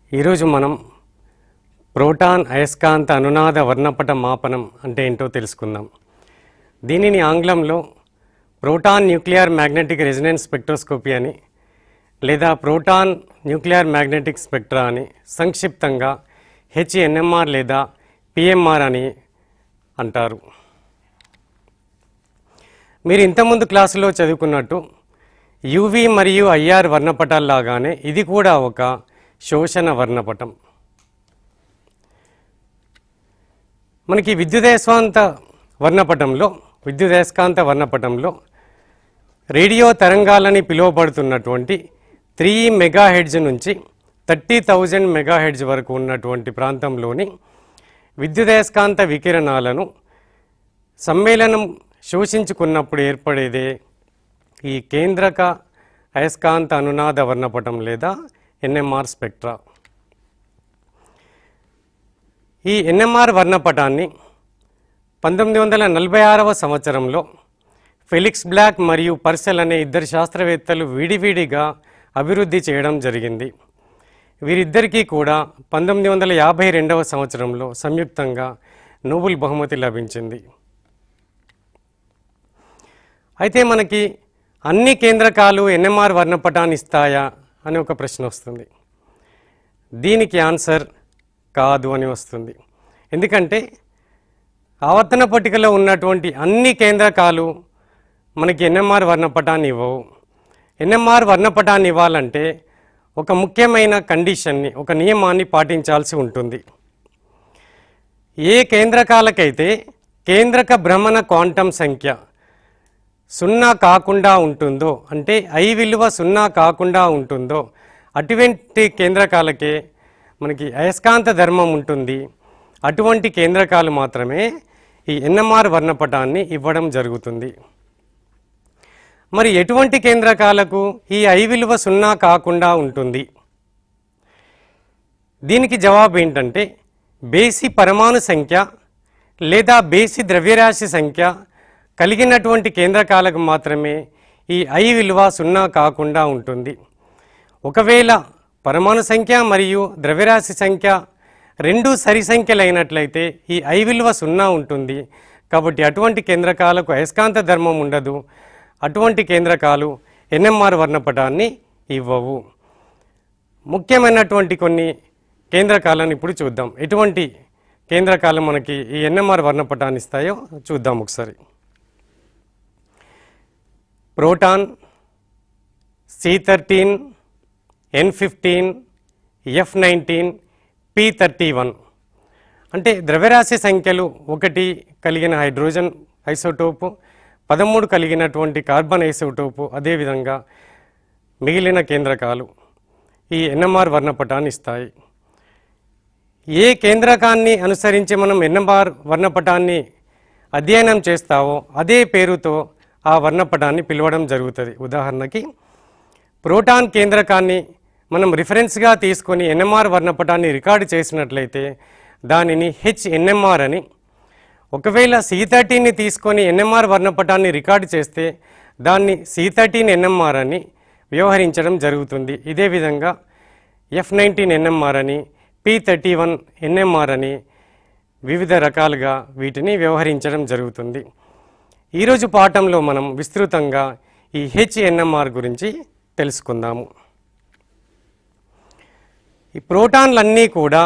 ఈరోజు మనం ప్రోటాన్ అయస్కాంత అనునాద వర్ణపట మాపనం అంటే ఏంటో తెలుసుకుందాం దీనిని ఆంగ్లంలో proton nuclear magnetic resonance spectroscopy అని లేదా ప్రోటాన్ న్యూక్లియర్ మ్యాగ్నెటిక్ స్పెక్ట్రా అని సంక్షిప్తంగా హెచ్ఎన్ఎంఆర్ లేదా పిఎంఆర్ అని అంటారు మీరు ఇంతకుముందు క్లాసులో చదువుకున్నట్టు యువి మరియు ఐఆర్ వర్ణపటాల్లాగానే ఇది కూడా ఒక శోషణ వర్ణపటం మనకి విద్యుదయస్కాంత వర్ణపటంలో విద్యుదయస్కాంత వర్ణపటంలో రేడియో తరంగాలని పిలువబడుతున్నటువంటి త్రీ మెగాహెడ్జ్ నుంచి థర్టీ థౌజండ్ మెగాహెడ్జ్ వరకు ఉన్నటువంటి ప్రాంతంలోని విద్యుదయస్కాంత వికిరణాలను సమ్మేళనం శోషించుకున్నప్పుడు ఏర్పడేదే ఈ కేంద్రక అయస్కాంత అనునాద వర్ణపటం లేదా ఎన్ఎంఆర్ స్పెక్ట్రా ఈ ఎన్ఎంఆర్ వర్ణపటాన్ని పంతొమ్మిది వందల నలభై ఆరవ సంవత్సరంలో ఫెలిక్స్ బ్లాక్ మరియు పర్సెల్ అనే ఇద్దరు శాస్త్రవేత్తలు విడివిడిగా అభివృద్ధి చేయడం జరిగింది వీరిద్దరికీ కూడా పంతొమ్మిది వందల యాభై రెండవ సంవత్సరంలో సంయుక్తంగా నోబెల్ బహుమతి లభించింది అయితే మనకి అన్ని కేంద్రకాలు ఎన్ఎంఆర్ వర్ణపటాన్ని ఇస్తాయా అని ఒక ప్రశ్న వస్తుంది దీనికి ఆన్సర్ కాదు అని వస్తుంది ఎందుకంటే ఆవర్తన పట్టికలో ఉన్నటువంటి అన్ని కేంద్రకాలు మనకి ఎన్ఎంఆర్ వర్ణపటాన్ని ఇవ్వవు ఎన్ఎంఆర్ వర్ణపటాన్ని ఇవ్వాలంటే ఒక ముఖ్యమైన కండిషన్ని ఒక నియమాన్ని పాటించాల్సి ఉంటుంది ఏ కేంద్రకాలకైతే కేంద్రక భ్రమణ క్వాంటం సంఖ్య సున్నా కాకుండా ఉంటుందో అంటే ఐ విలువ సున్నా కాకుండా ఉంటుందో అటువంటి కేంద్రకాలకే మనకి అయస్కాంత ధర్మం ఉంటుంది అటువంటి కేంద్రకాలు మాత్రమే ఈ ఎన్ఎంఆర్ వర్ణపటాన్ని ఇవ్వడం జరుగుతుంది మరి ఎటువంటి కేంద్రకాలకు ఈ ఐ విలువ సున్నా కాకుండా ఉంటుంది దీనికి జవాబు ఏంటంటే బేసి పరమాణు సంఖ్య లేదా బేసి ద్రవ్యరాశి సంఖ్య కలిగినటువంటి కేంద్రకాలకు మాత్రమే ఈ ఐ విలువ సున్నా కాకుండా ఉంటుంది ఒకవేళ పరమాణు సంఖ్య మరియు ద్రవ్యరాశి సంఖ్య రెండు సరి సంఖ్యలైనట్లయితే ఈ ఐ విలువ సున్నా ఉంటుంది కాబట్టి అటువంటి కేంద్రకాలకు అయస్కాంత ధర్మం ఉండదు అటువంటి కేంద్రకాలు ఎన్ఎంఆర్ వర్ణపటాన్ని ఇవ్వవు ముఖ్యమైనటువంటి కొన్ని కేంద్రకాలను ఇప్పుడు చూద్దాం ఎటువంటి కేంద్రకాలు మనకి ఈ ఎన్ఎంఆర్ వర్ణపటాన్ని ఇస్తాయో చూద్దాం ఒకసారి proton C thirteen N fifteen F nineteen P thirty one అంటే ద్రవ్యరాశి సంఖ్యలు ఒకటి కలిగిన హైడ్రోజన్ ఐసోటోపు పదమూడు కలిగినటువంటి కార్బన్ ఐసోటోపు అదేవిధంగా మిగిలిన కేంద్రకాలు ఈ ఎన్ఎంఆర్ వర్ణపటాన్ని ఇస్తాయి ఏ కేంద్రకాన్ని అనుసరించి మనం ఎన్ఎంఆర్ వర్ణపటాన్ని అధ్యయనం చేస్తావో అదే పేరుతో ఆ వర్ణపటాన్ని పిలవడం జరుగుతుంది ఉదాహరణకి ప్రోటాన్ కేంద్రకాన్ని మనం రిఫరెన్స్గా తీసుకొని ఎన్ఎంఆర్ వర్ణపటాన్ని రికార్డు చేసినట్లయితే దానిని హెచ్ఎన్ఎంఆర్ అని ఒకవేళ సి థర్టీని తీసుకొని ఎన్ఎంఆర్ వర్ణపటాన్ని రికార్డు చేస్తే దాన్ని సి థర్టీన్ ఎన్ఎంఆర్ అని వ్యవహరించడం జరుగుతుంది ఇదే విధంగా ఎఫ్ నైన్టీన్ ఎన్ఎంఆర్ అని పి థర్టీ వన్ ఎన్ఎంఆర్ అని వివిధ రకాలుగా వీటిని వ్యవహరించడం జరుగుతుంది ఈరోజు పాఠంలో మనం విస్తృతంగా ఈ హెచ్ఎన్ఎంఆర్ గురించి తెలుసుకుందాము ఈ ప్రోటాన్లన్నీ కూడా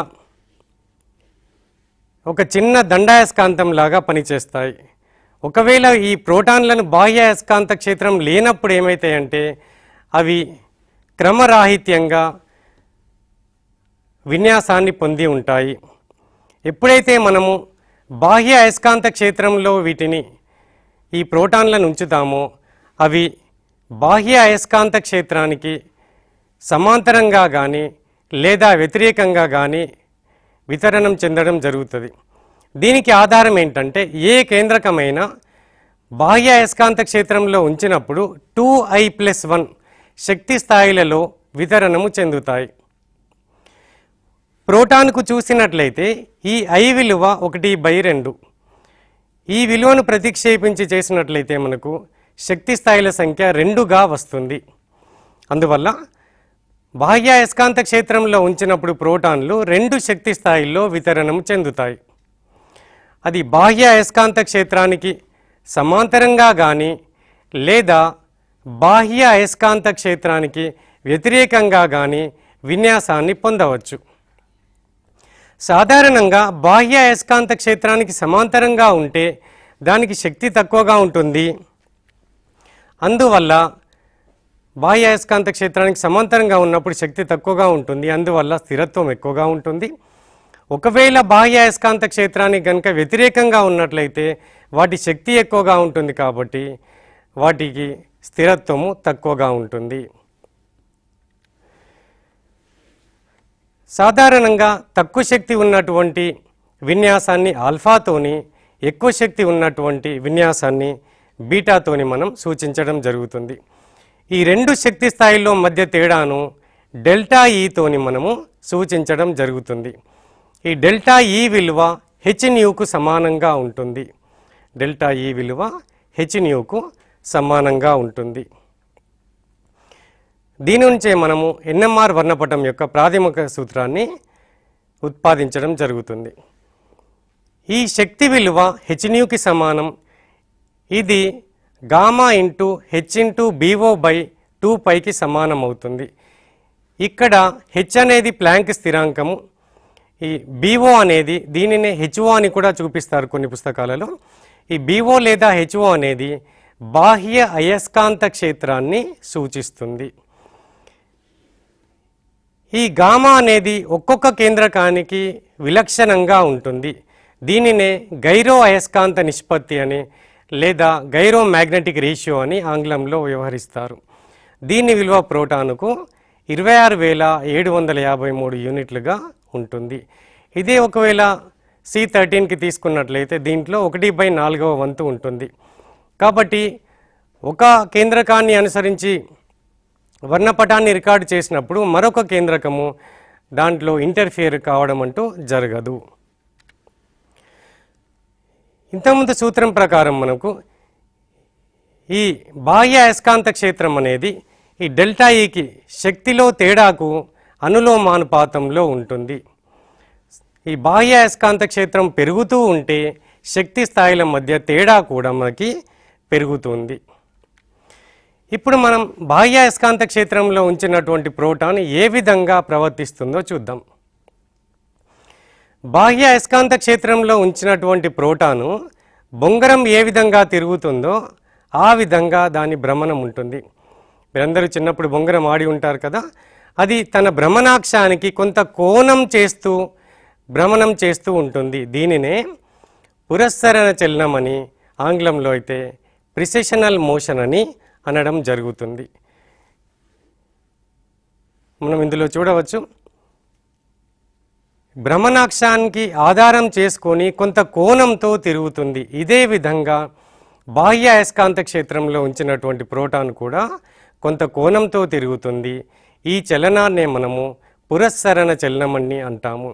ఒక చిన్న దండాయస్కాంతం లాగా పనిచేస్తాయి ఒకవేళ ఈ ప్రోటాన్లను బాహ్య అయస్కాంత క్షేత్రం లేనప్పుడు ఏమవుతాయంటే అవి క్రమరాహిత్యంగా విన్యాసాన్ని పొంది ఉంటాయి ఎప్పుడైతే మనము బాహ్య అయస్కాంత క్షేత్రంలో వీటిని ఈ ప్రోటాన్లను ఉంచుతామో అవి బాహ్య అయస్కాంత క్షేత్రానికి సమాంతరంగా కానీ లేదా వ్యతిరేకంగా కానీ వితరణం చెందడం జరుగుతుంది దీనికి ఆధారం ఏంటంటే ఏ కేంద్రకమైన బాహ్య అయస్కాంత క్షేత్రంలో ఉంచినప్పుడు టూ ఐ ప్లస్ వన్ శక్తి స్థాయిలలో వితరణము చెందుతాయి ప్రోటాన్కు చూసినట్లయితే ఈ ఐ విలువ ఒకటి బై రెండు ఈ విలువను ప్రతిక్షేపించి చేసినట్లయితే మనకు శక్తి స్థాయిల సంఖ్య రెండుగా వస్తుంది అందువల్ల బాహ్య అయస్కాంత క్షేత్రంలో ఉంచినప్పుడు ప్రోటాన్లు రెండు శక్తి స్థాయిల్లో వితరణం చెందుతాయి అది బాహ్య అయస్కాంత క్షేత్రానికి సమాంతరంగా కానీ లేదా బాహ్య అయస్కాంత క్షేత్రానికి వ్యతిరేకంగా కానీ విన్యాసాన్ని పొందవచ్చు సాధారణంగా బాహ్య అయస్కాంత క్షేత్రానికి సమాంతరంగా ఉంటే దానికి శక్తి తక్కువగా ఉంటుంది అందువల్ల బాహ్య అయస్కాంత క్షేత్రానికి సమాంతరంగా ఉన్నప్పుడు శక్తి తక్కువగా ఉంటుంది అందువల్ల స్థిరత్వం ఎక్కువగా ఉంటుంది ఒకవేళ బాహ్య అయస్కాంత క్షేత్రానికి కనుక వ్యతిరేకంగా ఉన్నట్లయితే వాటి శక్తి ఎక్కువగా ఉంటుంది కాబట్టి వాటికి స్థిరత్వము తక్కువగా ఉంటుంది సాధారణంగా తక్కువ శక్తి ఉన్నటువంటి విన్యాసాన్ని ఆల్ఫాతోని ఎక్కువ శక్తి ఉన్నటువంటి విన్యాసాన్ని బీటాతోని మనం సూచించడం జరుగుతుంది ఈ రెండు శక్తి స్థాయిల్లో మధ్య తేడాను డెల్టా ఈతోని మనము సూచించడం జరుగుతుంది ఈ డెల్టా ఈ విలువ హెచ్ న్యూకు సమానంగా ఉంటుంది డెల్టా ఈ విలువ హెచ్ న్యూకు సమానంగా ఉంటుంది దీని నుంచే మనము ఎన్ఎంఆర్ వర్ణపటం యొక్క ప్రాథమిక సూత్రాన్ని ఉత్పాదించడం జరుగుతుంది ఈ శక్తి విలువ హెచ్ న్యూకి సమానం ఇది gamma into H into BO by two పైకి సమానం అవుతుంది ఇక్కడ హెచ్ అనేది ప్లాంక్ స్థిరాంకము ఈ బీఓ అనేది దీనినే హెచ్ఓ అని కూడా చూపిస్తారు కొన్ని పుస్తకాలలో ఈ బీఓ లేదా హెచ్ఓ అనేది బాహ్య అయస్కాంత క్షేత్రాన్ని సూచిస్తుంది ఈ గామా అనేది ఒక్కొక్క కేంద్రకానికి విలక్షణంగా ఉంటుంది దీనినే గైరో అయస్కాంత నిష్పత్తి అని లేదా గైరో మ్యాగ్నెటిక్ రేషియో అని ఆంగ్లంలో వ్యవహరిస్తారు దీని విలువ ప్రోటానుకు ఇరవై ఆరు వేల ఏడు వందల యాభై మూడు యూనిట్లుగా ఉంటుంది ఇదే ఒకవేళ సి థర్టీన్కి తీసుకున్నట్లయితే దీంట్లో ఒకటి బై నాలుగవ వంతు ఉంటుంది కాబట్టి ఒక కేంద్రకాన్ని అనుసరించి వర్ణపటాన్ని రికార్డు చేసినప్పుడు మరొక కేంద్రకము దాంట్లో ఇంటర్ఫియర్ కావడం అంటూ జరగదు ఇంతకుముందు సూత్రం ప్రకారం మనకు ఈ బాహ్య అయస్కాంత క్షేత్రం అనేది ఈ డెల్టా ఈకి శక్తిలో తేడాకు అనులోమానుపాతంలో ఉంటుంది ఈ బాహ్య అయస్కాంత క్షేత్రం పెరుగుతూ ఉంటే శక్తి స్థాయిల మధ్య తేడా కూడా మనకి పెరుగుతుంది ఇప్పుడు మనం బాహ్య అయస్కాంత క్షేత్రంలో ఉంచినటువంటి ప్రోటాన్ ఏ విధంగా ప్రవర్తిస్తుందో చూద్దాం బాహ్య అయస్కాంత క్షేత్రంలో ఉంచినటువంటి ప్రోటాను బొంగరం ఏ విధంగా తిరుగుతుందో ఆ విధంగా దాని భ్రమణం ఉంటుంది మీరందరూ చిన్నప్పుడు బొంగరం ఆడి ఉంటారు కదా అది తన భ్రమణాక్షానికి కొంత కోణం చేస్తూ భ్రమణం చేస్తూ ఉంటుంది దీనినే పురస్సరణ చలనం అని ఆంగ్లంలో అయితే ప్రిసెషనల్ మోషన్ అని అనడం జరుగుతుంది మనం ఇందులో చూడవచ్చు భ్రమణాక్షానికి ఆధారం చేసుకొని కొంత కోణంతో తిరుగుతుంది ఇదే విధంగా బాహ్య అయస్కాంత క్షేత్రంలో ఉంచినటువంటి ప్రోటాన్ కూడా కొంత కోణంతో తిరుగుతుంది ఈ చలనాన్నే మనము పురస్సరణ చలనమని అంటాము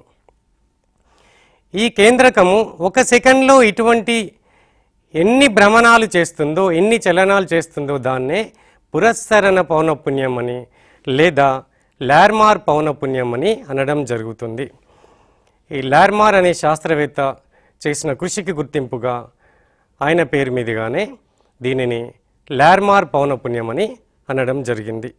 ఈ కేంద్రకము ఒక సెకండ్లో ఇటువంటి ఎన్ని భ్రమణాలు చేస్తుందో ఎన్ని చలనాలు చేస్తుందో దాన్నే పురస్సరణ పౌనపుణ్యం అని లేదా లార్మార్ పౌనపుణ్యం అని అనడం జరుగుతుంది ఈ లార్మార్ అనే శాస్త్రవేత్త చేసిన కృషికి గుర్తింపుగా ఆయన పేరు మీదుగానే దీనిని లార్మార్ పౌనపుణ్యం అని అనడం జరిగింది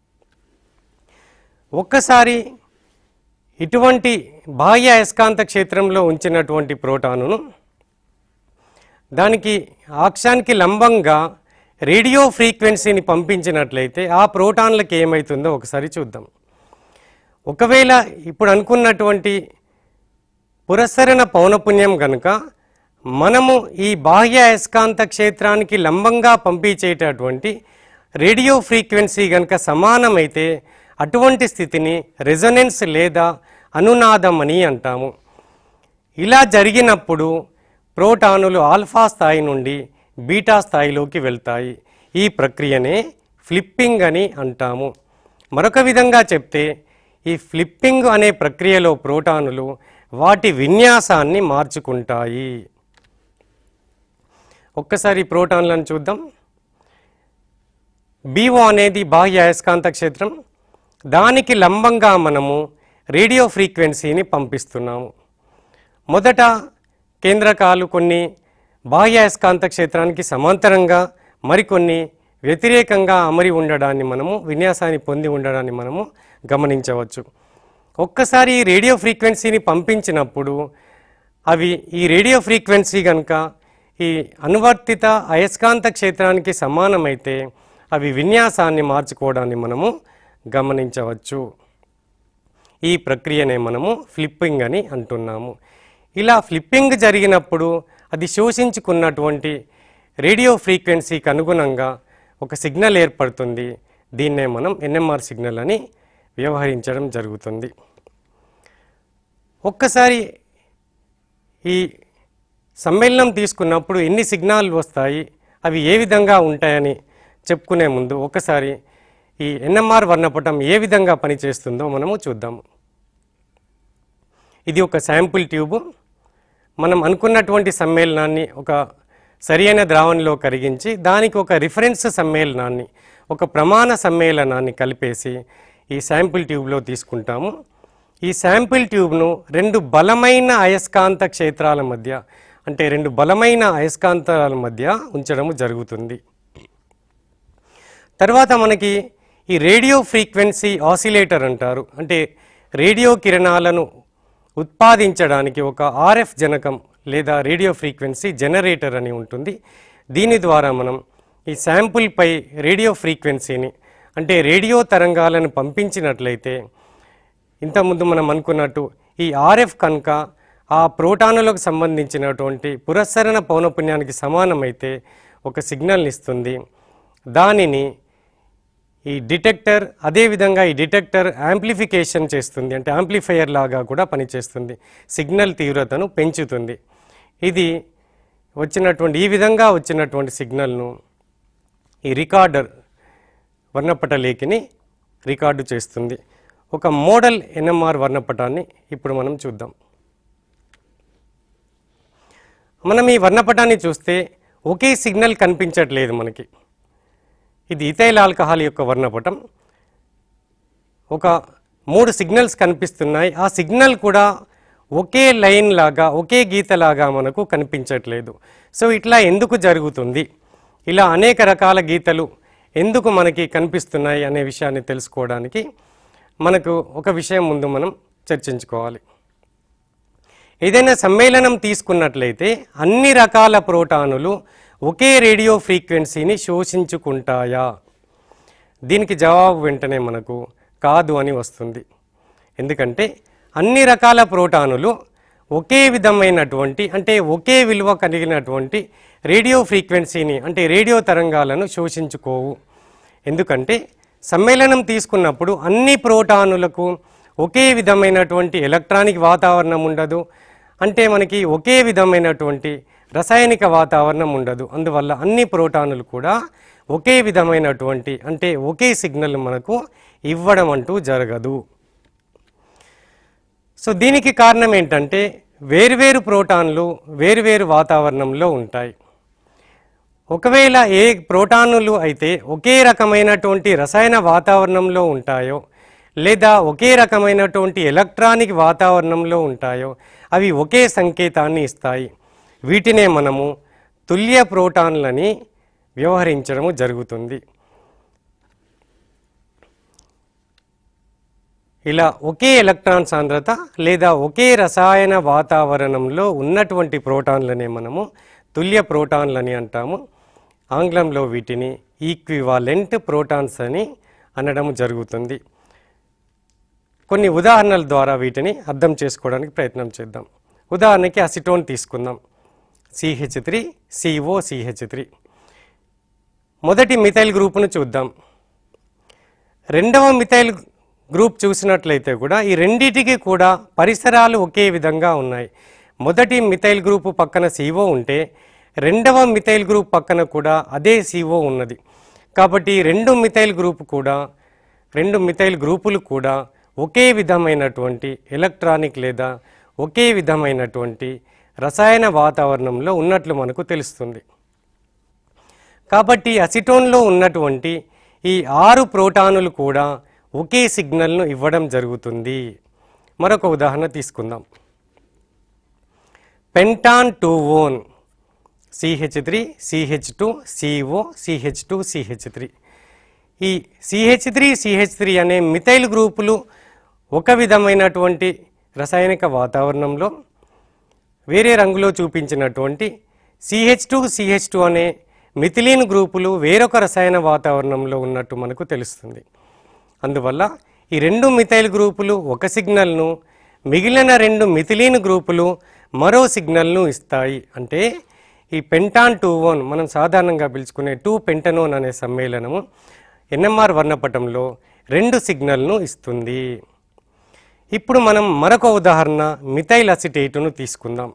ఒక్కసారి ఇటువంటి బాహ్య అయస్కాంత క్షేత్రంలో ఉంచినటువంటి ప్రోటానును దానికి అక్షానికి లంబంగా రేడియో ఫ్రీక్వెన్సీని పంపించినట్లయితే ఆ ప్రోటాన్లకు ఏమవుతుందో ఒకసారి చూద్దాం ఒకవేళ ఇప్పుడు అనుకున్నటువంటి పురస్సరణ పౌనపుణ్యం గనుక మనము ఈ బాహ్య అయస్కాంత క్షేత్రానికి లంబంగా పంపించేటటువంటి రేడియో ఫ్రీక్వెన్సీ గనుక సమానమైతే అటువంటి స్థితిని రెజొనెన్స్ లేదా అనునాదం అని అంటాము ఇలా జరిగినప్పుడు ప్రోటానులు ఆల్ఫా స్థాయి నుండి బీటా స్థాయిలోకి వెళ్తాయి ఈ ప్రక్రియనే ఫ్లిప్పింగ్ అని అంటాము మరొక విధంగా చెప్తే ఈ ఫ్లిప్పింగ్ అనే ప్రక్రియలో ప్రోటానులు వాటి విన్యాసాన్ని మార్చుకుంటాయి ఒక్కసారి ఈ ప్రోటాన్లను చూద్దాం బీఓ అనేది బాహ్య అయస్కాంత క్షేత్రం దానికి లంబంగా మనము రేడియో ఫ్రీక్వెన్సీని పంపిస్తున్నాము మొదట కేంద్రకాలు కొన్ని బాహ్య అయస్కాంత క్షేత్రానికి సమాంతరంగా మరికొన్ని వ్యతిరేకంగా అమరి ఉండడాన్ని మనము విన్యాసాన్ని పొంది ఉండడాన్ని మనము గమనించవచ్చు ఒక్కసారి ఈ రేడియో ఫ్రీక్వెన్సీని పంపించినప్పుడు అవి ఈ రేడియో ఫ్రీక్వెన్సీ కనుక ఈ అనువర్తిత అయస్కాంత క్షేత్రానికి సమానమైతే అవి విన్యాసాన్ని మార్చుకోవడాన్ని మనము గమనించవచ్చు ఈ ప్రక్రియనే మనము ఫ్లిప్పింగ్ అని అంటున్నాము ఇలా ఫ్లిప్పింగ్ జరిగినప్పుడు అది శోషించుకున్నటువంటి రేడియో ఫ్రీక్వెన్సీకి అనుగుణంగా ఒక సిగ్నల్ ఏర్పడుతుంది దీన్నే మనం ఎన్ఎంఆర్ సిగ్నల్ అని వ్యవహరించడం జరుగుతుంది ఒక్కసారి ఈ సమ్మేళనం తీసుకున్నప్పుడు ఎన్ని సిగ్నల్ వస్తాయి అవి ఏ విధంగా ఉంటాయని చెప్పుకునే ముందు ఒకసారి ఈ ఎన్ఎంఆర్ వర్ణపటం ఏ విధంగా పనిచేస్తుందో మనము చూద్దాము ఇది ఒక శాంపుల్ ట్యూబ్ మనం అనుకున్నటువంటి సమ్మేళనాన్ని ఒక సరియైన ద్రావణంలో కరిగించి దానికి ఒక రిఫరెన్స్ సమ్మేళనాన్ని ఒక ప్రమాణ సమ్మేళనాన్ని కలిపేసి ఈ శాంపుల్ ట్యూబ్లో తీసుకుంటాము ఈ శాంపిల్ ట్యూబ్ను రెండు బలమైన అయస్కాంత క్షేత్రాల మధ్య అంటే రెండు బలమైన అయస్కాంతాల మధ్య ఉంచడము జరుగుతుంది తర్వాత మనకి ఈ రేడియో ఫ్రీక్వెన్సీ ఆసిలేటర్ అంటారు అంటే రేడియో కిరణాలను ఉత్పాదించడానికి ఒక ఆర్ఎఫ్ జనకం లేదా రేడియో ఫ్రీక్వెన్సీ జనరేటర్ అని ఉంటుంది దీని ద్వారా మనం ఈ శాంపుల్పై రేడియో ఫ్రీక్వెన్సీని అంటే రేడియో తరంగాలను పంపించినట్లయితే ఇంతకుముందు మనం అనుకున్నట్టు ఈ ఆర్ఎఫ్ కనుక ఆ ప్రోటానులకు సంబంధించినటువంటి పురస్సరణ పౌనపుణ్యానికి సమానమైతే ఒక సిగ్నల్ ఇస్తుంది దానిని ఈ డిటెక్టర్ అదేవిధంగా ఈ డిటెక్టర్ యాంప్లిఫికేషన్ చేస్తుంది అంటే యాంప్లిఫైయర్ లాగా కూడా పనిచేస్తుంది సిగ్నల్ తీవ్రతను పెంచుతుంది ఇది వచ్చినటువంటి ఈ విధంగా వచ్చినటువంటి సిగ్నల్ను ఈ రికార్డర్ వర్ణపటలేఖిని రికార్డు చేస్తుంది ఒక మోడల్ ఎన్ఎంఆర్ వర్ణపటాన్ని ఇప్పుడు మనం చూద్దాం మనం ఈ వర్ణపటాన్ని చూస్తే ఒకే సిగ్నల్ కనిపించట్లేదు మనకి ఇది ఇథైల్ ఆల్కహాల్ యొక్క వర్ణపటం ఒక మూడు సిగ్నల్స్ కనిపిస్తున్నాయి ఆ సిగ్నల్ కూడా ఒకే లైన్ లాగా ఒకే గీతలాగా మనకు కనిపించట్లేదు సో ఇట్లా ఎందుకు జరుగుతుంది ఇలా అనేక రకాల గీతలు ఎందుకు మనకి కనిపిస్తున్నాయి అనే విషయాన్ని తెలుసుకోవడానికి మనకు ఒక విషయం ముందు మనం చర్చించుకోవాలి ఏదైనా సమ్మేళనం తీసుకున్నట్లయితే అన్ని రకాల ప్రోటానులు ఒకే రేడియో ఫ్రీక్వెన్సీని శోషించుకుంటాయా దీనికి జవాబు వెంటనే మనకు కాదు అని వస్తుంది ఎందుకంటే అన్ని రకాల ప్రోటానులు ఒకే విధమైనటువంటి అంటే ఒకే విలువ కలిగినటువంటి రేడియో ఫ్రీక్వెన్సీని అంటే రేడియో తరంగాలను శోషించుకోవు ఎందుకంటే సమ్మేళనం తీసుకున్నప్పుడు అన్ని ప్రోటానులకు ఒకే విధమైనటువంటి ఎలక్ట్రానిక్ వాతావరణం ఉండదు అంటే మనకి ఒకే విధమైనటువంటి రసాయనిక వాతావరణం ఉండదు అందువల్ల అన్ని ప్రోటానులు కూడా ఒకే విధమైనటువంటి అంటే ఒకే సిగ్నల్ మనకు ఇవ్వడం అంటూ జరగదు సో దీనికి కారణం ఏంటంటే వేరువేరు ప్రోటాన్లు వేరువేరు వాతావరణంలో ఉంటాయి ఒకవేళ ఏ ప్రోటానులు అయితే ఒకే రకమైనటువంటి రసాయన వాతావరణంలో ఉంటాయో లేదా ఒకే రకమైనటువంటి ఎలక్ట్రానిక్ వాతావరణంలో ఉంటాయో అవి ఒకే సంకేతాన్ని ఇస్తాయి వీటినే మనము తుల్య ప్రోటాన్లని వ్యవహరించడము జరుగుతుంది ఇలా ఒకే ఎలక్ట్రాన్ సాంద్రత లేదా ఒకే రసాయన వాతావరణంలో ఉన్నటువంటి ప్రోటాన్లనే మనము తుల్య ప్రోటాన్లని అంటాము ఆంగ్లంలో వీటిని ఈక్వివాలెంట్ ప్రోటాన్స్ అని అనడం జరుగుతుంది కొన్ని ఉదాహరణల ద్వారా వీటిని అర్థం చేసుకోవడానికి ప్రయత్నం చేద్దాం ఉదాహరణకి అసిటోన్ తీసుకుందాం CH three CO CH three మొదటి మిథైల్ గ్రూపును చూద్దాం రెండవ మిథైల్ గ్రూప్ చూసినట్లయితే కూడా ఈ రెండిటికి కూడా పరిసరాలు ఒకే విధంగా ఉన్నాయి మొదటి మిథైల్ గ్రూపు పక్కన సిఓ ఉంటే రెండవ మిథైల్ గ్రూప్ పక్కన కూడా అదే సిఓ ఉన్నది కాబట్టి ఈ రెండు మిథైల్ గ్రూప్ కూడా రెండు మిథైల్ గ్రూపులు కూడా ఒకే విధమైనటువంటి ఎలక్ట్రానిక్ లేదా ఒకే విధమైనటువంటి రసాయన వాతావరణంలో ఉన్నట్లు మనకు తెలుస్తుంది కాబట్టి అసిటోన్లో ఉన్నటువంటి ఈ ఆరు ప్రోటానులు కూడా ఒకే సిగ్నల్ను ఇవ్వడం జరుగుతుంది మరొక ఉదాహరణ తీసుకుందాం pentan two one CH three CH two CO CH two CH three ఈ సిహెచ్ త్రీ సిహెచ్ త్రీ అనే మిథైల్ గ్రూపులు ఒక విధమైనటువంటి రసాయనిక వాతావరణంలో వేరే రంగులో చూపించినటువంటి సిహెచ్ టూ సిహెచ్ టూ అనే మిథిలీన్ గ్రూపులు వేరొక రసాయన వాతావరణంలో ఉన్నట్టు మనకు తెలుస్తుంది అందువల్ల ఈ రెండు మిథైల్ గ్రూపులు ఒక సిగ్నల్ను మిగిలిన రెండు మిథిలీన్ గ్రూపులు మరో సిగ్నల్ను ఇస్తాయి అంటే ఈ పెంటాన్ టూ ఓన్ మనం సాధారణంగా పిలుచుకునే టూ పెంటనోన్ అనే సమ్మేళనము ఎన్ఎంఆర్ వర్ణపటంలో రెండు సిగ్నల్ను ఇస్తుంది ఇప్పుడు మనం మరొక ఉదాహరణ మిథైల్ అసిటేటును తీసుకుందాం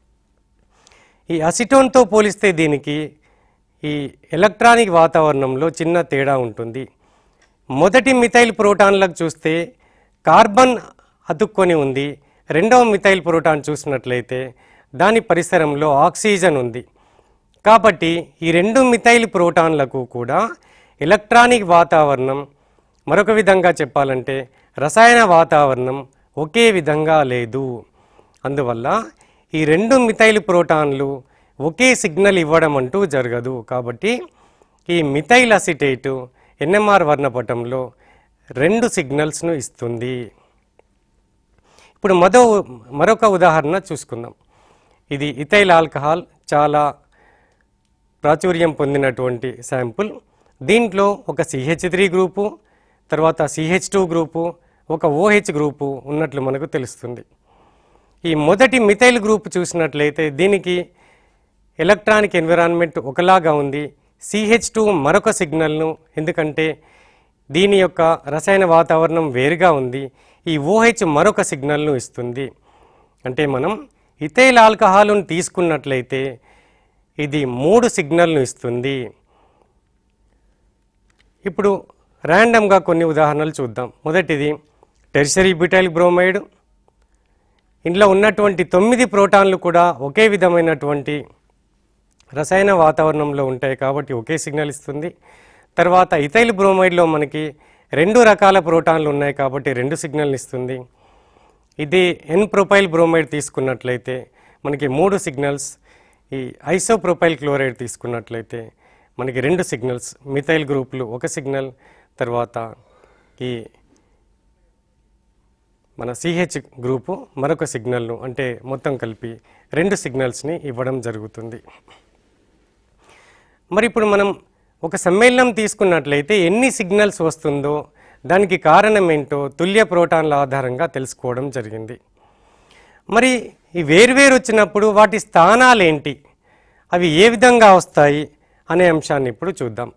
ఈ అసిటోన్తో పోలిస్తే దీనికి ఈ ఎలక్ట్రానిక్ వాతావరణంలో చిన్న తేడా ఉంటుంది మొదటి మిథైల్ ప్రోటాన్లకు చూస్తే కార్బన్ అతుక్కొని ఉంది రెండవ మిథైల్ ప్రోటాన్ చూసినట్లయితే దాని పరిసరంలో ఆక్సిజన్ ఉంది కాబట్టి ఈ రెండు మిథైల్ ప్రోటాన్లకు కూడా ఎలక్ట్రానిక్ వాతావరణం మరొక విధంగా చెప్పాలంటే రసాయన వాతావరణం ఒకే విధంగా లేదు అందువల్ల ఈ రెండు మిథైల్ ప్రోటాన్లు ఒకే సిగ్నల్ ఇవ్వడం అంటూ జరగదు కాబట్టి ఈ మిథైల్ అసిటేటు ఎన్ఎంఆర్ వర్ణపటంలో రెండు సిగ్నల్స్ను ఇస్తుంది ఇప్పుడు మరో మరొక ఉదాహరణ చూసుకుందాం ఇది ఇథైల్ ఆల్కహాల్ చాలా ప్రాచుర్యం పొందినటువంటి శాంపుల్ దీంట్లో ఒక సిహెచ్ త్రీ గ్రూపు తర్వాత సిహెచ్ టూ గ్రూపు ఒక ఓహెచ్ గ్రూపు ఉన్నట్లు మనకు తెలుస్తుంది ఈ మొదటి మిథైల్ గ్రూప్ చూసినట్లయితే దీనికి ఎలక్ట్రానిక్ ఎన్విరాన్మెంట్ ఒకలాగా ఉంది సిహెచ్ టూ మరొక సిగ్నల్ను ఎందుకంటే దీని యొక్క రసాయన వాతావరణం వేరుగా ఉంది ఈ ఓహెచ్ మరొక సిగ్నల్ను ఇస్తుంది అంటే మనం ఇథైల్ ఆల్కహాల్ను తీసుకున్నట్లయితే ఇది మూడు సిగ్నల్ను ఇస్తుంది ఇప్పుడు ర్యాండమ్గా కొన్ని ఉదాహరణలు చూద్దాం మొదటిది టెర్షరీ బ్యూటైల్ బ్రోమైడ్ ఇందులో ఉన్నటువంటి తొమ్మిది ప్రోటాన్లు కూడా ఒకే విధమైనటువంటి రసాయన వాతావరణంలో ఉంటాయి కాబట్టి ఒకే సిగ్నల్ ఇస్తుంది తర్వాత ఇథైల్ బ్రోమైడ్లో మనకి రెండు రకాల ప్రోటాన్లు ఉన్నాయి కాబట్టి రెండు సిగ్నల్ ఇస్తుంది ఇది ఎన్ ప్రొపైల్ బ్రోమైడ్ తీసుకున్నట్లయితే మనకి మూడు సిగ్నల్స్ ఈ ఐసోప్రొపైల్ క్లోరైడ్ తీసుకున్నట్లయితే మనకి రెండు సిగ్నల్స్ మిథైల్ గ్రూపులు ఒక సిగ్నల్ తర్వాత ఈ మన సిహెచ్ గ్రూపు మరొక సిగ్నల్ను అంటే మొత్తం కలిపి రెండు సిగ్నల్స్ని ఇవ్వడం జరుగుతుంది మరి ఇప్పుడు మనం ఒక సమ్మేళనం తీసుకున్నట్లయితే ఎన్ని సిగ్నల్స్ వస్తుందో దానికి కారణం ఏంటో తుల్య ప్రోటాన్ల ఆధారంగా తెలుసుకోవడం జరిగింది మరి ఈ వేర్వేరు వచ్చినప్పుడు వాటి స్థానాలు ఏంటి అవి ఏ విధంగా వస్తాయి అనే అంశాన్ని ఇప్పుడు చూద్దాం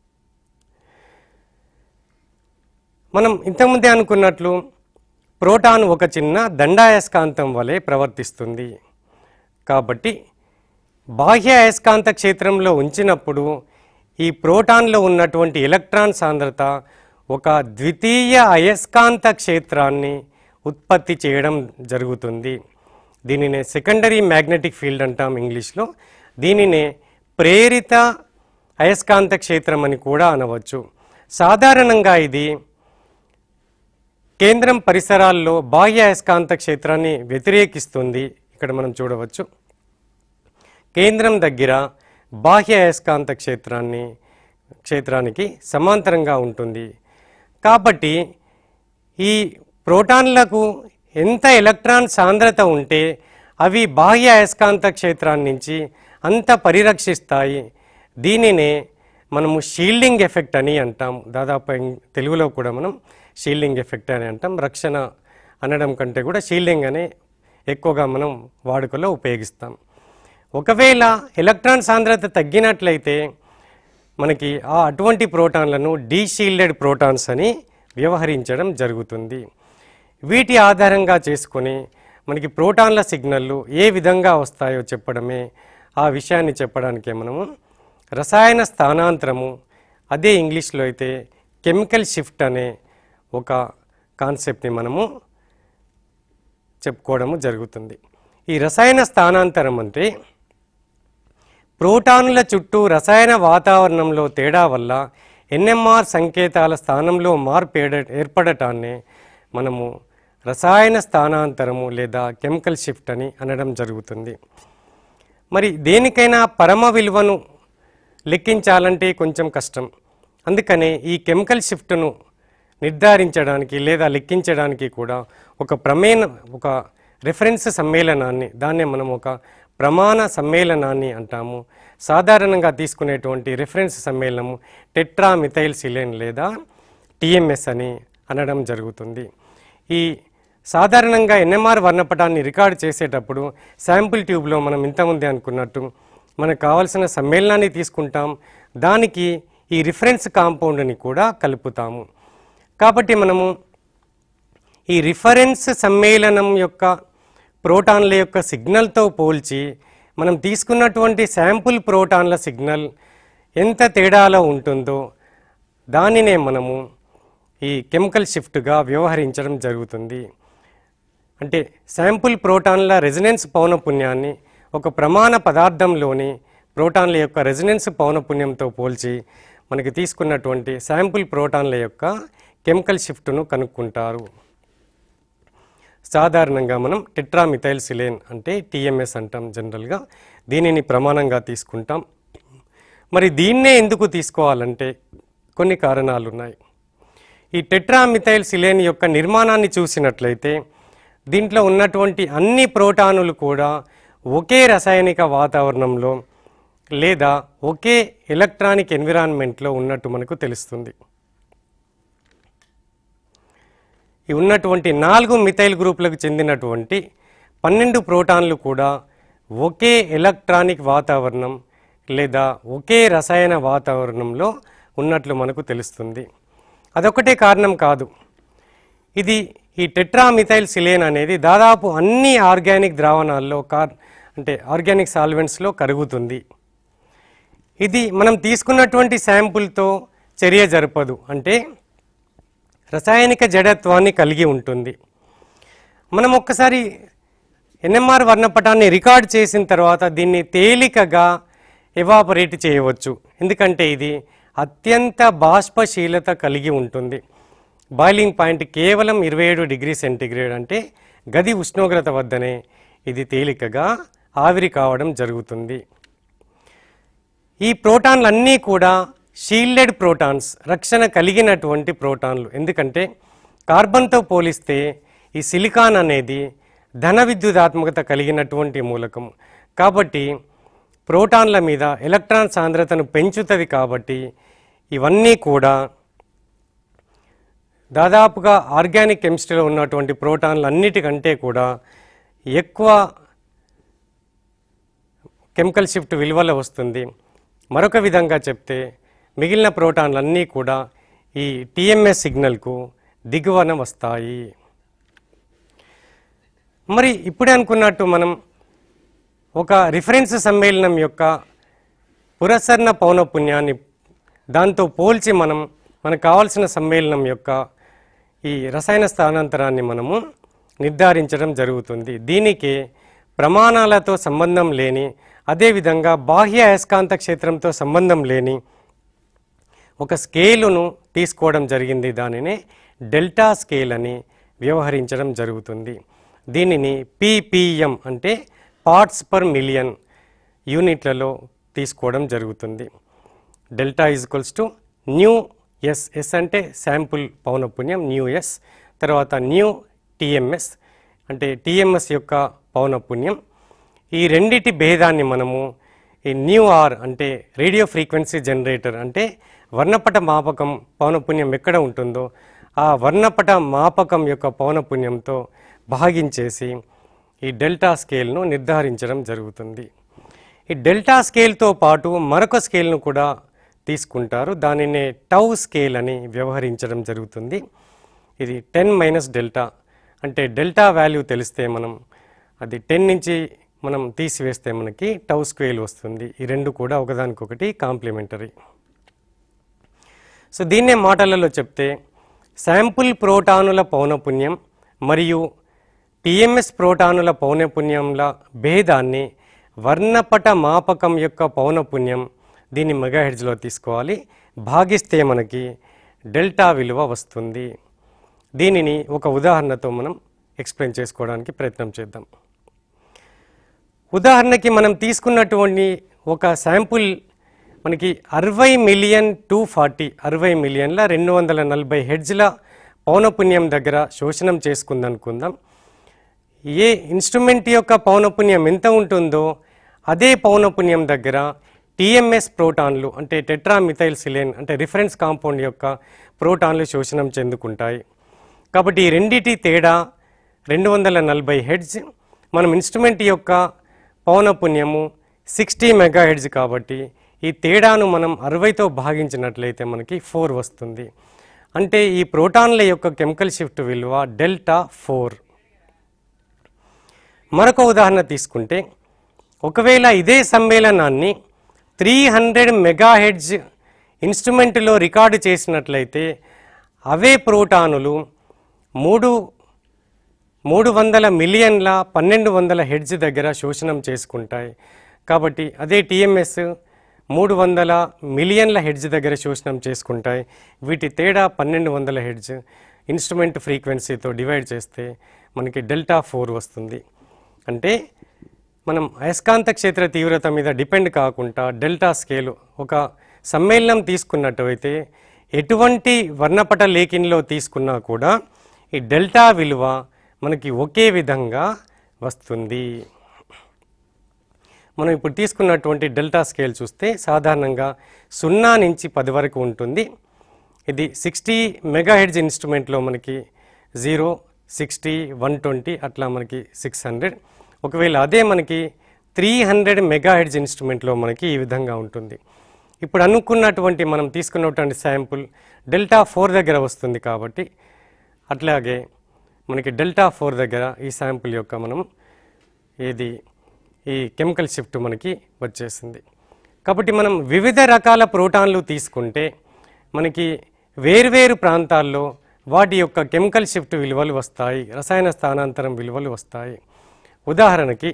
మనం ఇంతకుముందే అనుకున్నట్లు ప్రోటాన్ ఒక చిన్న దండాయస్కాంతం వలె ప్రవర్తిస్తుంది కాబట్టి బాహ్య అయస్కాంత క్షేత్రంలో ఉంచినప్పుడు ఈ ప్రోటాన్లో ఉన్నటువంటి ఎలక్ట్రాన్ సాంద్రత ఒక ద్వితీయ అయస్కాంత క్షేత్రాన్ని ఉత్పత్తి చేయడం జరుగుతుంది దీనినే సెకండరీ మ్యాగ్నెటిక్ ఫీల్డ్ అంటాం ఇంగ్లీష్లో దీనినే ప్రేరిత అయస్కాంత క్షేత్రం అని కూడా అనవచ్చు సాధారణంగా ఇది కేంద్రం పరిసరాల్లో బాహ్య అయస్కాంత క్షేత్రాన్ని వ్యతిరేకిస్తుంది ఇక్కడ మనం చూడవచ్చు కేంద్రం దగ్గర బాహ్య అయస్కాంత క్షేత్రాన్ని క్షేత్రానికి సమాంతరంగా ఉంటుంది కాబట్టి ఈ ప్రోటాన్లకు ఎంత ఎలక్ట్రాన్ సాంద్రత ఉంటే అవి బాహ్య అయస్కాంత క్షేత్రాన్ని నుంచి అంత పరిరక్షిస్తాయి దీనినే మనము షీల్డింగ్ ఎఫెక్ట్ అని అంటాం దాదాపు ఇం- తెలుగులో కూడా మనం షీల్డింగ్ ఎఫెక్ట్ అని అంటాం రక్షణ అనడం కంటే కూడా షీల్డింగ్ అనే ఎక్కువగా మనం వాడుకలో ఉపయోగిస్తాం ఒకవేళ ఎలక్ట్రాన్ సాంద్రత తగ్గినట్లయితే మనకి ఆ అటువంటి ప్రోటాన్లను డీషీల్డెడ్ ప్రోటాన్స్ అని వ్యవహరించడం జరుగుతుంది వీటి ఆధారంగా చేసుకొని మనకి ప్రోటాన్ల సిగ్నల్లు ఏ విధంగా వస్తాయో చెప్పడమే ఆ విషయాన్ని చెప్పడానికే మనము రసాయన స్థానాంతరము అదే ఇంగ్లీష్లో అయితే కెమికల్ షిఫ్ట్ అనే ఒక కాన్సెప్ట్ని మనము చెప్పుకోవడము జరుగుతుంది ఈ రసాయన స్థానాంతరం అంటే ప్రోటానుల చుట్టూ రసాయన వాతావరణంలో తేడా వల్ల ఎన్ఎంఆర్ సంకేతాల స్థానంలో మార్పు ఏడ- ఏర్పడటాన్ని మనము రసాయన స్థానాంతరము లేదా కెమికల్ షిఫ్ట్ అని అనడం జరుగుతుంది మరి దేనికైనా పరమ విలువను లెక్కించాలంటే కొంచెం కష్టం అందుకనే ఈ కెమికల్ షిఫ్ట్ను నిర్ధారించడానికి లేదా లెక్కించడానికి కూడా ఒక ప్రమేణ ఒక రిఫరెన్స్ సమ్మేళనాన్ని దాన్నే మనం ఒక ప్రమాణ సమ్మేళనాన్ని అంటాము సాధారణంగా తీసుకునేటువంటి రిఫరెన్స్ సమ్మేళనము టెట్రామిథైల్ సిలేన్ లేదా టిఎంఎస్ అని అనడం జరుగుతుంది ఈ సాధారణంగా ఎన్ఎంఆర్ వర్ణపటాన్ని రికార్డ్ చేసేటప్పుడు శాంపుల్ ట్యూబ్లో మనం ఇంతకుముందే అనుకున్నట్టు మనకు కావాల్సిన సమ్మేళనాన్ని తీసుకుంటాం దానికి ఈ రిఫరెన్స్ కాంపౌండ్ని కూడా కలుపుతాము కాబట్టి మనము ఈ రిఫరెన్స్ సమ్మేళనం యొక్క ప్రోటాన్ల యొక్క సిగ్నల్తో పోల్చి మనం తీసుకున్నటువంటి శాంపుల్ ప్రోటాన్ల సిగ్నల్ ఎంత తేడాలో ఉంటుందో దానినే మనము ఈ కెమికల్ షిఫ్ట్గా వ్యవహరించడం జరుగుతుంది అంటే శాంపుల్ ప్రోటాన్ల రెజినెన్స్ పౌనపుణ్యాన్ని ఒక ప్రమాణ పదార్థంలోని ప్రోటాన్ల యొక్క రెజినెన్స్ పౌనపుణ్యంతో పోల్చి మనకి తీసుకున్నటువంటి శాంపుల్ ప్రోటాన్ల యొక్క కెమికల్ షిఫ్ట్ను కనుక్కుంటారు సాధారణంగా మనం టెట్రామిథైల్ సిలేన్ అంటే టీఎంఎస్ అంటాం జనరల్గా దీనిని ప్రమాణంగా తీసుకుంటాం మరి దీన్నే ఎందుకు తీసుకోవాలంటే కొన్ని కారణాలు ఉన్నాయి ఈ టెట్రామిథైల్ సిలేన్ యొక్క నిర్మాణాన్ని చూసినట్లయితే దీంట్లో ఉన్నటువంటి అన్ని ప్రోటానులు కూడా ఒకే రసాయనిక వాతావరణంలో లేదా ఒకే ఎలక్ట్రానిక్ ఎన్విరాన్మెంట్లో ఉన్నట్టు మనకు తెలుస్తుంది ఈ ఉన్నటువంటి నాలుగు మిథైల్ గ్రూపులకు చెందినటువంటి పన్నెండు ప్రోటాన్లు కూడా ఒకే ఎలక్ట్రానిక్ వాతావరణం లేదా ఒకే రసాయన వాతావరణంలో ఉన్నట్లు మనకు తెలుస్తుంది అదొకటే కారణం కాదు ఇది ఈ టెట్రామిథైల్ సిలేన్ అనేది దాదాపు అన్ని ఆర్గానిక్ ద్రావణాల్లో కార్ అంటే ఆర్గానిక్ సాల్వెంట్స్లో కరుగుతుంది ఇది మనం తీసుకున్నటువంటి శాంపుల్తో చర్య జరపదు అంటే రసాయనిక జడత్వాన్ని కలిగి ఉంటుంది మనం ఒక్కసారి ఎన్ఎంఆర్ వర్ణపటాన్ని రికార్డ్ చేసిన తర్వాత దీన్ని తేలికగా ఎవాపరేట్ చేయవచ్చు ఎందుకంటే ఇది అత్యంత బాష్పశీలత కలిగి ఉంటుంది బాయిలింగ్ పాయింట్ కేవలం ఇరవై ఏడు డిగ్రీ సెంటీగ్రేడ్ అంటే గది ఉష్ణోగ్రత వద్దనే ఇది తేలికగా ఆవిరి కావడం జరుగుతుంది ఈ ప్రోటాన్లన్నీ కూడా షీల్డెడ్ ప్రోటాన్స్ రక్షణ కలిగినటువంటి ప్రోటాన్లు ఎందుకంటే కార్బన్తో పోలిస్తే ఈ సిలికాన్ అనేది ధన విద్యుదాత్మకత కలిగినటువంటి మూలకం కాబట్టి ప్రోటాన్ల మీద ఎలక్ట్రాన్ సాంద్రతను పెంచుతుంది కాబట్టి ఇవన్నీ కూడా దాదాపుగా ఆర్గానిక్ కెమిస్ట్రీలో ఉన్నటువంటి ప్రోటాన్లు అన్నిటికంటే కూడా ఎక్కువ కెమికల్ షిఫ్ట్ విలువలో వస్తుంది మరొక విధంగా చెప్తే మిగిలిన ప్రోటాన్లన్నీ కూడా ఈ టిఎంఎస్ సిగ్నల్కు దిగువన వస్తాయి మరి ఇప్పుడే అనుకున్నట్టు మనం ఒక రిఫరెన్స్ సమ్మేళనం యొక్క పురసరణ పౌనపుణ్యాన్ని దాంతో పోల్చి మనం మనకు కావాల్సిన సమ్మేళనం యొక్క ఈ రసాయన స్థానాంతరాన్ని మనము నిర్ధారించడం జరుగుతుంది దీనికి ప్రమాణాలతో సంబంధం లేని అదేవిధంగా బాహ్య అయస్కాంత క్షేత్రంతో సంబంధం లేని ఒక స్కేలును తీసుకోవడం జరిగింది దానిని డెల్టా స్కేల్ అని వ్యవహరించడం జరుగుతుంది దీనిని పీపీఎం అంటే పార్ట్స్ పర్ మిలియన్ యూనిట్లలో తీసుకోవడం జరుగుతుంది delta equals to nu S S అంటే శాంపుల్ పౌనపుణ్యం న్యూ ఎస్ తర్వాత న్యూ టిఎంఎస్ అంటే టిఎంఎస్ యొక్క పౌనపుణ్యం ఈ రెండిటి భేదాన్ని మనము ఈ న్యూ ఆర్ అంటే రేడియో ఫ్రీక్వెన్సీ జనరేటర్ అంటే వర్ణపట మాపకం పౌనపుణ్యం ఎక్కడ ఉంటుందో ఆ వర్ణపట మాపకం యొక్క పౌనపుణ్యంతో భాగించేసి ఈ డెల్టా స్కేల్ను నిర్ధారించడం జరుగుతుంది ఈ డెల్టా స్కేల్తో పాటు మరొక స్కేల్ను కూడా తీసుకుంటారు దానినే టౌ స్కేల్ అని వ్యవహరించడం జరుగుతుంది ఇది టెన్ మైనస్ డెల్టా అంటే డెల్టా వాల్యూ తెలిస్తే మనం అది టెన్ నుంచి మనం తీసివేస్తే మనకి టౌ స్కేల్ వస్తుంది ఈ రెండు కూడా ఒకదానికొకటి కాంప్లిమెంటరీ సో దీన్నే మాటలలో చెప్తే శాంపుల్ ప్రోటానుల పౌనపుణ్యం మరియు టిఎంఎస్ ప్రోటానుల పౌనపుణ్యంల భేదాన్ని వర్ణపట మాపకం యొక్క పౌనపుణ్యం దీన్ని మెగాహెడ్జ్లో తీసుకోవాలి భాగిస్తే మనకి డెల్టా విలువ వస్తుంది దీనిని ఒక ఉదాహరణతో మనం ఎక్స్ప్లెయిన్ చేసుకోవడానికి ప్రయత్నం చేద్దాం ఉదాహరణకి మనం తీసుకున్నటువంటి ఒక శాంపుల్ మనకి అరవై మిలియన్ టూ ఫార్టీ అరవై మిలియన్ల రెండు వందల నలభై హెడ్జ్ల పౌనపుణ్యం దగ్గర శోషణం చేసుకుందనుకుందాం ఏ ఇన్స్ట్రుమెంట్ యొక్క పౌనపుణ్యం ఎంత ఉంటుందో అదే పౌనపుణ్యం దగ్గర టీఎంఎస్ ప్రోటాన్లు అంటే టెట్రామిథైల్ సిలేన్ అంటే రిఫరెన్స్ కాంపౌండ్ యొక్క ప్రోటాన్లు శోషణం చెందుకుంటాయి కాబట్టి ఈ రెండిటి తేడా రెండు వందల నలభై హెడ్జ్ మనం ఇన్స్ట్రుమెంట్ యొక్క పౌనపుణ్యము సిక్స్టీ మెగా హెడ్జ్ కాబట్టి ఈ తేడాను మనం అరవైతో భాగించినట్లయితే మనకి ఫోర్ వస్తుంది అంటే ఈ ప్రోటాన్ల యొక్క కెమికల్ షిఫ్ట్ విలువ డెల్టా ఫోర్ మరొక ఉదాహరణ తీసుకుంటే ఒకవేళ ఇదే సమ్మేళనాన్ని త్రీ హండ్రెడ్ మెగాహెడ్జ్ ఇన్స్ట్రుమెంట్లో రికార్డు చేసినట్లయితే అవే ప్రోటానులు మూడు మూడు వందల మిలియన్ల పన్నెండు వందల హెడ్జ్ దగ్గర శోషణం చేసుకుంటాయి కాబట్టి అదే టీఎంఎస్ మూడు వందల మిలియన్ల హెడ్జ్ దగ్గర శోషణం చేసుకుంటాయి వీటి తేడా పన్నెండు వందల హెడ్జ్ ఇన్స్ట్రుమెంట్ ఫ్రీక్వెన్సీతో డివైడ్ చేస్తే మనకి డెల్టా ఫోర్ వస్తుంది అంటే మనం అయస్కాంత క్షేత్ర తీవ్రత మీద డిపెండ్ కాకుండా డెల్టా స్కేలు ఒక సమ్మేళనం తీసుకున్నట్టయితే ఎటువంటి వర్ణపట లేఖిన్లో తీసుకున్నా కూడా ఈ డెల్టా విలువ మనకి ఒకే విధంగా వస్తుంది మనం ఇప్పుడు తీసుకున్నటువంటి డెల్టా స్కేల్ చూస్తే సాధారణంగా సున్నా నుంచి పది వరకు ఉంటుంది ఇది సిక్స్టీ మెగాహెడ్జ్ ఇన్స్ట్రుమెంట్లో మనకి జీరో సిక్స్టీ వన్ ట్వంటీ అట్లా మనకి సిక్స్ హండ్రెడ్ ఒకవేళ అదే మనకి త్రీ హండ్రెడ్ మెగాహెడ్జ్ ఇన్స్ట్రుమెంట్లో మనకి ఈ విధంగా ఉంటుంది ఇప్పుడు అనుకున్నటువంటి మనం తీసుకున్నటువంటి శాంపుల్ డెల్టా ఫోర్ దగ్గర వస్తుంది కాబట్టి అట్లాగే మనకి డెల్టా ఫోర్ దగ్గర ఈ శాంపుల్ యొక్క మనం ఏది ఈ కెమికల్ షిఫ్ట్ మనకి వచ్చేసింది కాబట్టి మనం వివిధ రకాల ప్రోటాన్లు తీసుకుంటే మనకి వేర్వేరు ప్రాంతాల్లో వాటి యొక్క కెమికల్ షిఫ్ట్ విలువలు వస్తాయి రసాయన స్థానాంతరం విలువలు వస్తాయి ఉదాహరణకి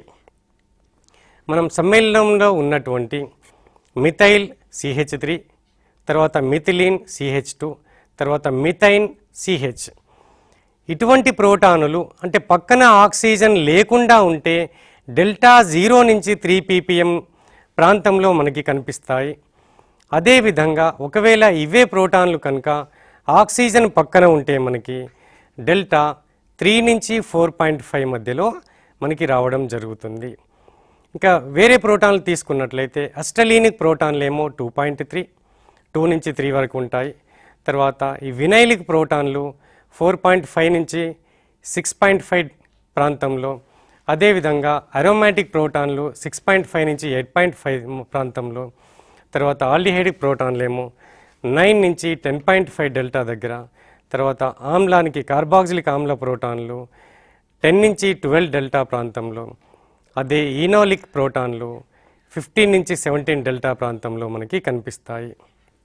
మనం సమ్మేళనంలో ఉన్నటువంటి మిథైల్ సిహెచ్ త్రీ తర్వాత మిథిలిన్ సిహెచ్ టూ తర్వాత మిథైన్ సిహెచ్ ఇటువంటి ప్రోటానులు అంటే పక్కన ఆక్సిజన్ లేకుండా ఉంటే డెల్టా జీరో నుంచి త్రీ పీపీఎం ప్రాంతంలో మనకి కనిపిస్తాయి అదేవిధంగా ఒకవేళ ఇవే ప్రోటాన్లు కనుక ఆక్సిజన్ పక్కన ఉంటే మనకి డెల్టా త్రీ నుంచి ఫోర్ పాయింట్ ఫైవ్ మధ్యలో మనకి రావడం జరుగుతుంది ఇంకా వేరే ప్రోటాన్లు తీసుకున్నట్లయితే అస్టలీనిక్ ప్రోటాన్లు ఏమో టూ పాయింట్ త్రీ టూ నుంచి త్రీ వరకు ఉంటాయి తర్వాత ఈ వినైలిక్ ప్రోటాన్లు ఫోర్ పాయింట్ ఫైవ్ నుంచి సిక్స్ పాయింట్ ఫైవ్ ప్రాంతంలో అదేవిధంగా అరోమాటిక్ ప్రోటాన్లు సిక్స్ పాయింట్ ఫైవ్ నుంచి ఎయిట్ పాయింట్ ఫైవ్ ప్రాంతంలో తర్వాత ఆల్డిహైడిక్ ప్రోటాన్లు ఏమో నైన్ నుంచి టెన్ పాయింట్ ఫైవ్ డెల్టా దగ్గర తర్వాత ఆమ్లానికి కార్బాక్సిలిక్ ఆమ్ల ప్రోటాన్లు టెన్ నుంచి ట్వెల్వ్ డెల్టా ప్రాంతంలో అదే ఈనోలిక్ ప్రోటాన్లు ఫిఫ్టీన్ నుంచి సెవెంటీన్ డెల్టా ప్రాంతంలో మనకి కనిపిస్తాయి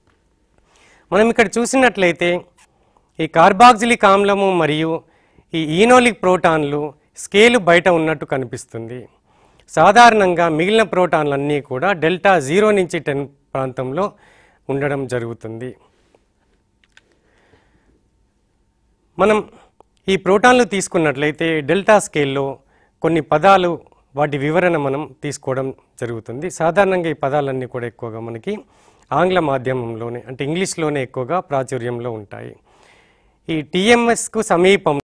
మనం ఇక్కడ చూసినట్లయితే ఈ కార్బాక్సిలిక్ ఆమ్లము మరియు ఈ ఈనోలిక్ ప్రోటాన్లు స్కేలు బయట ఉన్నట్టు కనిపిస్తుంది సాధారణంగా మిగిలిన ప్రోటాన్లన్నీ కూడా డెల్టా జీరో నుంచి టెన్ ప్రాంతంలో ఉండడం జరుగుతుంది మనం ఈ ప్రోటాన్లు తీసుకున్నట్లయితే డెల్టా స్కేల్లో కొన్ని పదాలు వాటి వివరణ మనం తీసుకోవడం జరుగుతుంది సాధారణంగా ఈ పదాలన్నీ కూడా ఎక్కువగా మనకి ఆంగ్ల మాధ్యమంలోనే అంటే ఇంగ్లీష్లోనే ఎక్కువగా ప్రాచుర్యంలో ఉంటాయి ఈ టీఎంఎస్కు సమీపం